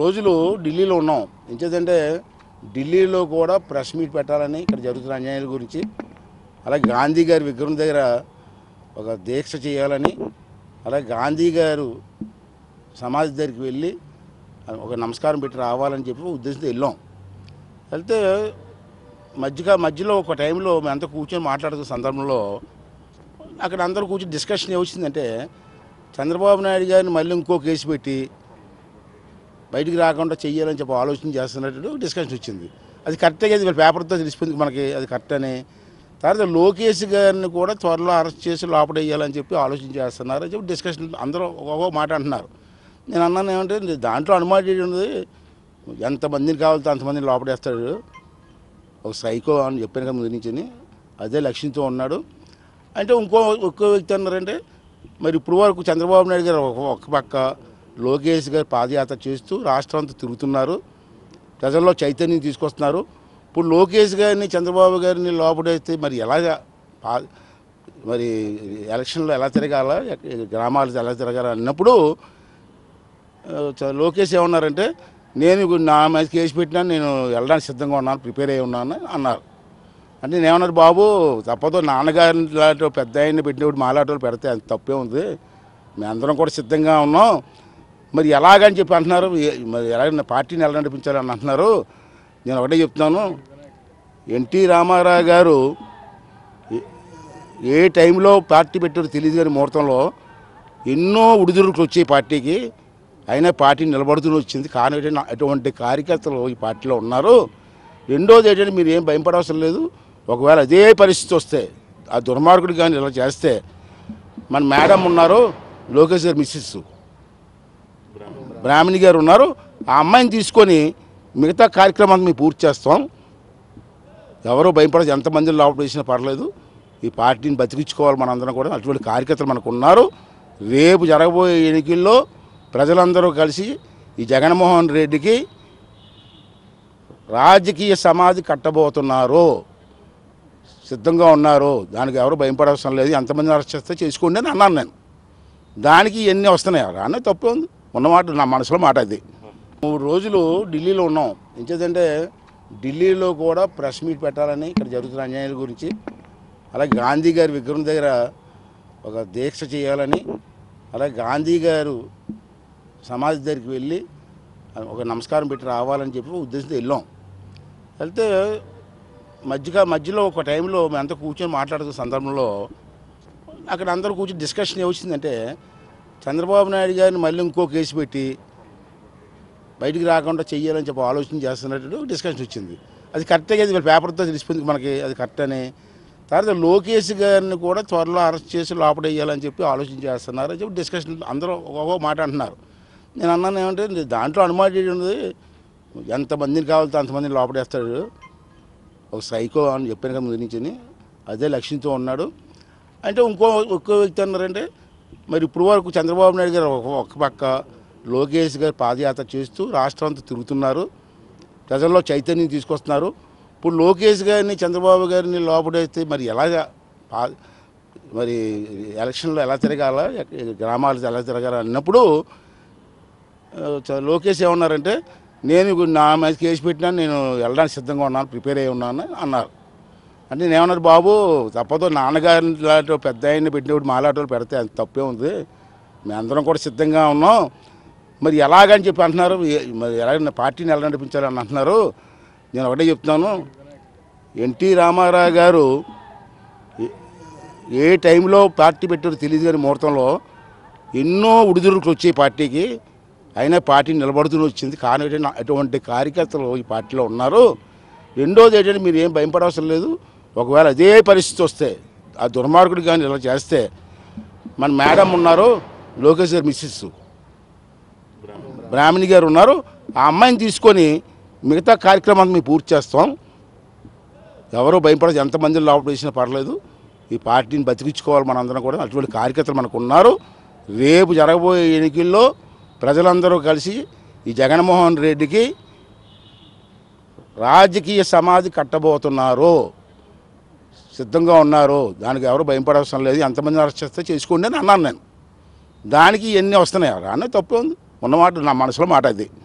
రోజులు ఢిల్లీలో ఉన్నాం ఎంచేదంటే ఢిల్లీలో కూడా ప్రెస్ మీట్ పెట్టాలని ఇక్కడ జరుగుతున్న అన్యాయాల గురించి అలాగే గాంధీ గారి విగ్రహం దగ్గర ఒక దీక్ష చేయాలని అలాగే గాంధీ గారు సమాధి దగ్గరికి వెళ్ళి ఒక నమస్కారం పెట్టి రావాలని చెప్పి ఉద్దేశంతో వెళ్ళాం వెళ్తే మధ్యగా మధ్యలో ఒక టైంలో మేమంతా కూర్చొని మాట్లాడుతున్న సందర్భంలో అక్కడ అందరూ కూర్చొని డిస్కషన్ ఏమొచ్చిందంటే చంద్రబాబు నాయుడు గారిని మళ్ళీ ఇంకో కేసు పెట్టి బయటికి రాకుండా చెయ్యాలని చెప్పి ఆలోచన చేస్తున్నట్టు డిస్కషన్ వచ్చింది అది కరెక్టే కదా వీళ్ళ పేపర్తో తెలిసిపోయింది మనకి అది కరెక్ట్ అని తర్వాత లోకేష్ గారిని కూడా త్వరలో అరెస్ట్ చేసి లోపల వేయాలని చెప్పి ఆలోచన చేస్తున్నారు అని చెప్పి డిస్కషన్ అందరూ ఒక్కొక్క మాట అంటున్నారు నేను అన్నాను ఏమంటే దాంట్లో అనుమానం ఉంది ఎంతమందిని కావాలితే అంతమందిని లోపడేస్తాడు ఒక సైకో అని చెప్పాను కదా ముందు నుంచి అదే లక్ష్యంతో ఉన్నాడు అంటే ఇంకో ఇంకో వ్యక్తి అన్నారంటే మరి ఇప్పుడు వరకు చంద్రబాబు నాయుడు గారు ఒక ఒక పక్క లోకేష్ గారు పాదయాత్ర చేస్తూ రాష్ట్రం అంతా తిరుగుతున్నారు ప్రజల్లో చైతన్యం తీసుకొస్తున్నారు ఇప్పుడు లోకేష్ గారిని చంద్రబాబు గారిని లోపడేస్తే మరి ఎలా పా- మరి ఎలక్షన్లో ఎలా తిరగాల ఎక్క- గ్రామాలు ఎలా తిరగాల అన్నప్పుడు ఆ, చ- లోకేష్ ఏమన్నారంటే నేను ఇప్పుడు నా మీద కేసు పెట్టినా నేను వెళ్ళడానికి సిద్ధంగా ఉన్నాను ప్రిపేర్ అయి ఉన్నాను అన్నారు అంటే నేను ఏమన్నారు బాబు తప్పదు నాన్నగారి లాంటి పెద్ద ఆయన్ని పెట్టినప్పుడు మాలాంటి వాళ్ళు పెడితే అంత తప్పే ఉంది మేము అందరం కూడా సిద్ధంగా ఉన్నాం మరి ఎలాగని చెప్పి అంటున్నారు ఏ- మరి ఎలాగ పార్టీని ఎలా నడిపించాలని అంటున్నారు నేను ఒకటే చెప్తున్నాను ఎన్టీ రామారావు గారు ఏ- ఏ టైంలో పార్టీ పెట్టారో తెలియదు కానీ ముహూర్తంలో ఎన్నో ఉడిదురుకులు వచ్చాయి పార్టీకి అయినా పార్టీ నిలబడుతూనే వచ్చింది కానీ ఏంటంటే అటువంటి కార్యకర్తలు ఈ పార్టీలో ఉన్నారు రెండోది ఏంటంటే మీరు ఏం భయపడవసరం లేదు ఒకవేళ అదే పరిస్థితి వస్తే ఆ దుర్మార్గుడు కానీ ఇలా చేస్తే మన మేడం ఉన్నారు లోకేష్ గారు మిస్సెస్ బ్రాహ్మణి గారు ఉన్నారు ఆ అమ్మాయిని తీసుకొని మిగతా కార్యక్రమాన్ని మేము పూర్తి చేస్తాం ఎవరో భయపడదు ఎంతమంది లోపల వేసినా పర్లేదు ఈ పార్టీని బతికించుకోవాలి మనందరం కూడా అటువంటి కార్యకర్తలు మనకు ఉన్నారు రేపు జరగబోయే ఎన్నికల్లో ప్రజలందరూ కలిసి ఈ జగన్మోహన్ రెడ్డికి రాజకీయ సమాధి కట్టబోతున్నారు సిద్ధంగా ఉన్నారు దానికి ఎవరు భయపడవసరం లేదు ఎంతమంది అరెస్ట్ చేస్తే చేసుకోండి అని అన్నాను నేను దానికి ఎన్ని వస్తున్నాయి అన్న తప్పు ఉంది ఉన్నమాట నా మనసులో మాట అది మూడు రోజులు ఢిల్లీలో ఉన్నాం ఎంచేదంటే ఢిల్లీలో కూడా ప్రెస్ మీట్ పెట్టాలని ఇక్కడ జరుగుతున్న అన్యాయాల గురించి అలాగే గాంధీ గారి విగ్రహం దగ్గర ఒక దీక్ష చేయాలని అలాగే గాంధీ గారు సమాధి దగ్గరికి వెళ్ళి ఒక నమస్కారం పెట్టి రావాలని చెప్పి ఉద్దేశంతో వెళ్ళాం వెళ్తే మధ్యగా మధ్యలో ఒక టైంలో మేమంతా కూర్చొని మాట్లాడుతున్న సందర్భంలో అక్కడ అందరూ కూర్చొని డిస్కషన్ ఏమొచ్చిందంటే చంద్రబాబు నాయుడు గారిని మళ్ళీ ఇంకో కేసు పెట్టి బయటికి రాకుండా చెయ్యాలని చెప్పి ఆలోచన చేస్తున్నట్టు డిస్కషన్ వచ్చింది అది కరెక్టే కదా వీళ్ళ పేపర్తో తెలిసిపోయింది మనకి అది కరెక్ట్ అని తర్వాత లోకేష్ గారిని కూడా త్వరలో అరెస్ట్ చేసి లోపల వేయాలని చెప్పి ఆలోచన చేస్తున్నారు అని చెప్పి డిస్కషన్ అందరూ ఒక్కొక్క మాట అంటున్నారు నేను అన్నాను ఏమంటే దాంట్లో అనుమానం ఉంది ఎంతమందిని కావాలితే అంతమందిని లోపడేస్తాడు ఒక సైకో అని చెప్పాను కదా ముందు నుంచి అదే లక్ష్యంతో ఉన్నాడు అంటే ఇంకో ఇంకో వ్యక్తి అన్నారంటే మరి ఇప్పుడు వరకు చంద్రబాబు నాయుడు గారు ఒక ఒక పక్క లోకేష్ గారు పాదయాత్ర చేస్తూ రాష్ట్రం అంతా తిరుగుతున్నారు ప్రజల్లో చైతన్యం తీసుకొస్తున్నారు ఇప్పుడు లోకేష్ గారిని చంద్రబాబు గారిని లోపడేస్తే మరి ఎలా పా- మరి ఎలక్షన్లో ఎలా తిరగాల ఎక్క- గ్రామాలు ఎలా తిరగాల అన్నప్పుడు ఆ, చ- లోకేష్ ఏమన్నారంటే నేను ఇప్పుడు నా మీద కేసు పెట్టినా నేను వెళ్ళడానికి సిద్ధంగా ఉన్నాను ప్రిపేర్ అయి ఉన్నాను అన్నారు అంటే నేను ఏమన్నారు బాబు తప్పదు నాన్నగారి లాంటి పెద్ద ఆయన్ని పెట్టినప్పుడు మాలాంటి వాళ్ళు పెడితే అంత తప్పే ఉంది మేము అందరం కూడా సిద్ధంగా ఉన్నాం మరి ఎలాగని చెప్పి అంటున్నారు ఏ- మరి ఎలాగ పార్టీని ఎలా నడిపించాలని అంటున్నారు నేను ఒకటే చెప్తున్నాను ఎన్టీ రామారావు గారు ఏ- ఏ టైంలో పార్టీ పెట్టారో తెలియదు కానీ ముహూర్తంలో ఎన్నో ఉడిదురుకులు వచ్చాయి పార్టీకి అయినా పార్టీ నిలబడుతూనే వచ్చింది కానీ ఏంటంటే అటువంటి కార్యకర్తలు ఈ పార్టీలో ఉన్నారు రెండోది ఏంటంటే మీరు ఏం భయపడవసరం లేదు ఒకవేళ అదే పరిస్థితి వస్తే ఆ దుర్మార్గుడు కానీ ఇలా చేస్తే మన మేడం ఉన్నారు లోకేష్ గారు మిస్సెస్ బ్రాహ్మణి గారు ఉన్నారు ఆ అమ్మాయిని తీసుకొని మిగతా కార్యక్రమాన్ని మేము పూర్తి చేస్తాం ఎవరో భయపడదు ఎంతమంది లోపల వేసినా పర్లేదు ఈ పార్టీని బతికించుకోవాలి మనందరం కూడా అటువంటి కార్యకర్తలు మనకు ఉన్నారు రేపు జరగబోయే ఎన్నికల్లో ప్రజలందరూ కలిసి ఈ జగన్మోహన్ రెడ్డికి రాజకీయ సమాధి కట్టబోతున్నారు సిద్ధంగా ఉన్నారు దానికి ఎవరు భయపడవసరం లేదు ఎంతమంది అరెస్ట్ చేస్తే చేసుకోండి అని అన్నాను నేను దానికి ఎన్ని వస్తున్నాయి అన్న తప్పు ఉంది ఉన్నమాట నా మనసులో మాట అది